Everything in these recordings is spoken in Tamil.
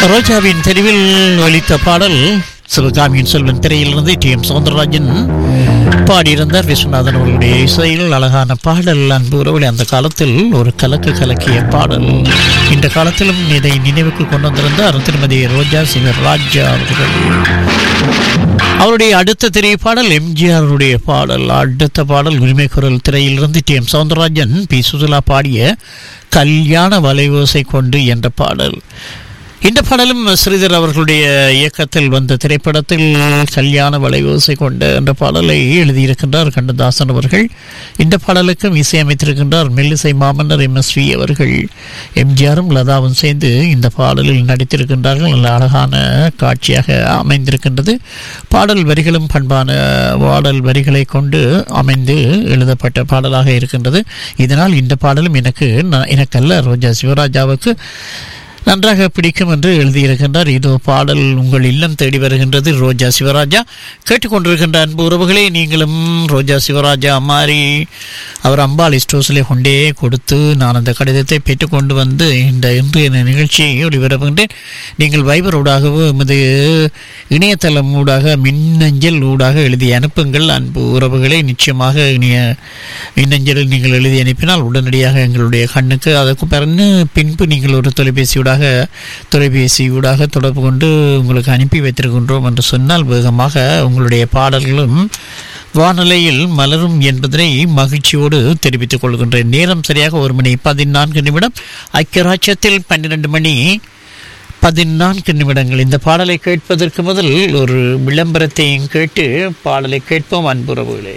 ரோஜாவின் தெருவில் ஒலித்த பாடல் சிவகாமியின் செல்வன் திரையிலிருந்து டி எம் சவுந்தரராஜன் பாடியிருந்தார் விஸ்வநாதன் அவர்களுடைய இசையில் அழகான பாடல் அன்பு உறவுகளை அந்த காலத்தில் ஒரு கலக்கு கலக்கிய பாடல் இந்த காலத்திலும் இதை நினைவுக்கு கொண்டு வந்திருந்தார் திருமதி ரோஜா சிவர் ராஜா அவர்கள் அவருடைய அடுத்த திரைப்பாடல் எம்ஜிஆருடைய பாடல் அடுத்த பாடல் உரிமை குரல் திரையிலிருந்து T M Soundararajan P Susila பாடிய கல்யாண வலைவோசை கொண்டு என்ற பாடல் இந்த பாடலும் ஸ்ரீதர் அவர்களுடைய இயக்கத்தில் வந்த திரைப்படத்தில் கல்யாண வலைவோசை கொண்ட என்ற பாடலை எழுதியிருக்கின்றார் கண்ணதாசன் அவர்கள் இந்த பாடலுக்கும் இசையமைத்திருக்கின்றார் மெல்லிசை மாமன்னர் எம் எஸ் அவர்கள் எம்ஜிஆரும் லதாவும் சேர்ந்து இந்த பாடலில் நடித்திருக்கின்றார்கள் நல்ல அழகான காட்சியாக அமைந்திருக்கின்றது பாடல் வரிகளும் பண்பான பாடல் வரிகளை கொண்டு அமைந்து எழுதப்பட்ட பாடலாக இருக்கின்றது இதனால் இந்த பாடலும் எனக்கு நான் எனக்கல்ல ரோஜா சிவராஜாவுக்கு நன்றாக பிடிக்கும் என்று எழுதியிருக்கின்றார் இதோ பாடல் உங்கள் இல்லம் தேடி வருகின்றது ரோஜா சிவராஜா கேட்டுக்கொண்டிருக்கின்ற அன்பு உறவுகளே நீங்களும் ரோஜா சிவராஜா மாறி அவர் அம்பாள் ஸ்டோஸிலே கொண்டே கொடுத்து நான் அந்த கடிதத்தை பெற்றுக்கொண்டு வந்து இந்த இன்றைய நிகழ்ச்சியை ஒளிபரப்புகின்றேன் நீங்கள் வைபர் ஊடாகவோ எமது இணையதளம் ஊடாக மின்னஞ்சல் ஊடாக எழுதி அனுப்புங்கள் அன்பு உறவுகளை நிச்சயமாக இணைய மின்னஞ்சலில் நீங்கள் எழுதி அனுப்பினால் உடனடியாக எங்களுடைய கண்ணுக்கு அதற்கு பிறகு பின்பு நீங்கள் ஒரு தொலைபேசியூடாக தொலைபேசி ஊடாக தொடர்பு கொண்டு உங்களுக்கு அனுப்பி வைத்திருக்கின்றோம் என்று சொன்னால் வேகமாக உங்களுடைய பாடல்களும் வானிலையில் மலரும் என்பதனை மகிழ்ச்சியோடு தெரிவித்துக் கொள்கின்றேன் நேரம் சரியாக ஒரு மணி பதினான்கு நிமிடம் ஐக்கியராட்சியத்தில் பன்னிரண்டு மணி பதினான்கு நிமிடங்கள் இந்த பாடலை கேட்பதற்கு முதல் ஒரு விளம்பரத்தையும் கேட்டு பாடலை கேட்போம் அன்புறவுகளே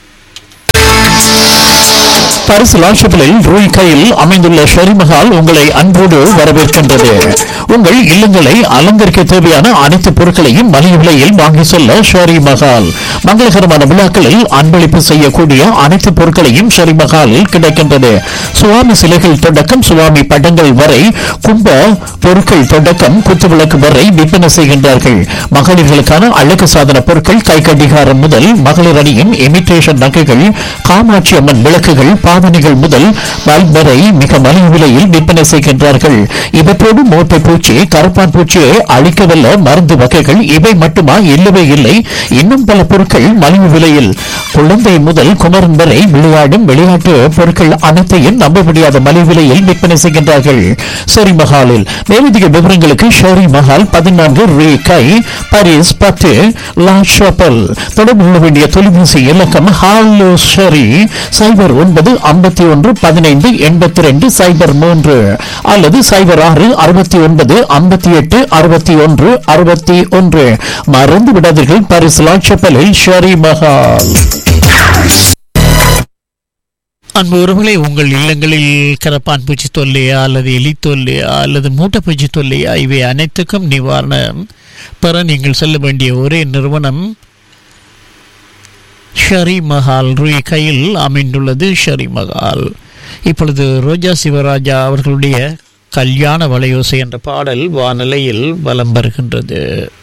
பரிசு லாட்சப்பிலில் ரூய் கையில் அமைந்துள்ள ஷெரிமஹால் உங்களை அன்போடு வரவேற்கின்றது உங்கள் இல்லங்களை அலங்கரிக்க தேவையான அனைத்து பொருட்களையும் மலிவு விலையில் வாங்கி செல்ல ஷெரி மஹால் மங்களகரமான விழாக்களில் அன்பளிப்பு செய்யக்கூடிய அனைத்து பொருட்களையும் ஷெரி மஹாலில் கிடைக்கின்றது சுவாமி சிலைகள் தொடக்கம் சுவாமி படங்கள் வரை கும்ப பொருட்கள் தொடக்கம் குத்துவிளக்கு வரை விற்பனை செய்கின்றார்கள் மகளிர்களுக்கான அழகு சாதன பொருட்கள் கை கடிகாரம் முதல் மகளிர் அணியின் இமிட்டேஷன் நகைகள் காமாட்சி அம்மன் விளக்குகள் பாவனைகள் முதல் பல்ப் வரை மிக மலிவு விலையில் விற்பனை செய்கின்றார்கள் இவற்றோடு மோட்டை பூச்சி கருப்பான் பூச்சியை அழிக்கவல்ல மருந்து வகைகள் இவை மட்டுமா இல்லவே இல்லை இன்னும் பல பொருட்கள் மலிவு விலையில் குழந்தை முதல் குமரன் வரை விளையாடும் விளையாட்டு பொருட்கள் அனைத்தையும் நம்ப முடியாத மலிவு விலையில் விற்பனை செய்கின்றார்கள் ஷெரி மஹாலில் மேலதிக விவரங்களுக்கு ஷெரி மஹால் பதினான்கு ரீ கை பாரிஸ் பத்து லா ஷாப்பல் தொடர்பு கொள்ள வேண்டிய தொலைபேசி இலக்கம் ஹாலோ ஷெரி சைபர் ஒன்பது ஐம்பத்தி ஒன்று பதினைந்து எண்பத்தி ரெண்டு சைபர் மூன்று அல்லது சைபர் ஆறு அறுபத்தி ஒன்பது ஐம்பத்தி எட்டு அறுபத்தி ஒன்று அறுபத்தி ஒன்று மறந்து விடாதீர்கள் பாரிஸ் லா ஷாப்பலில் ஷெரி மஹால் அன்பு உறவுகளை உங்கள் இல்லங்களில் கரப்பான் பூச்சி தொல்லையா அல்லது எலி தொல்லையா அல்லது மூட்டைப்பூச்சி தொல்லையா இவை அனைத்துக்கும் நிவாரணம் பெற நீங்கள் செல்ல வேண்டிய ஒரே நிறுவனம் ஷரி மஹால் ரூய் கையில் அமைந்துள்ளது ஷரி மஹால் இப்பொழுது ரோஜா சிவராஜா அவர்களுடைய கல்யாண வளையோசை என்ற பாடல் வானிலையில் வலம் வருகின்றது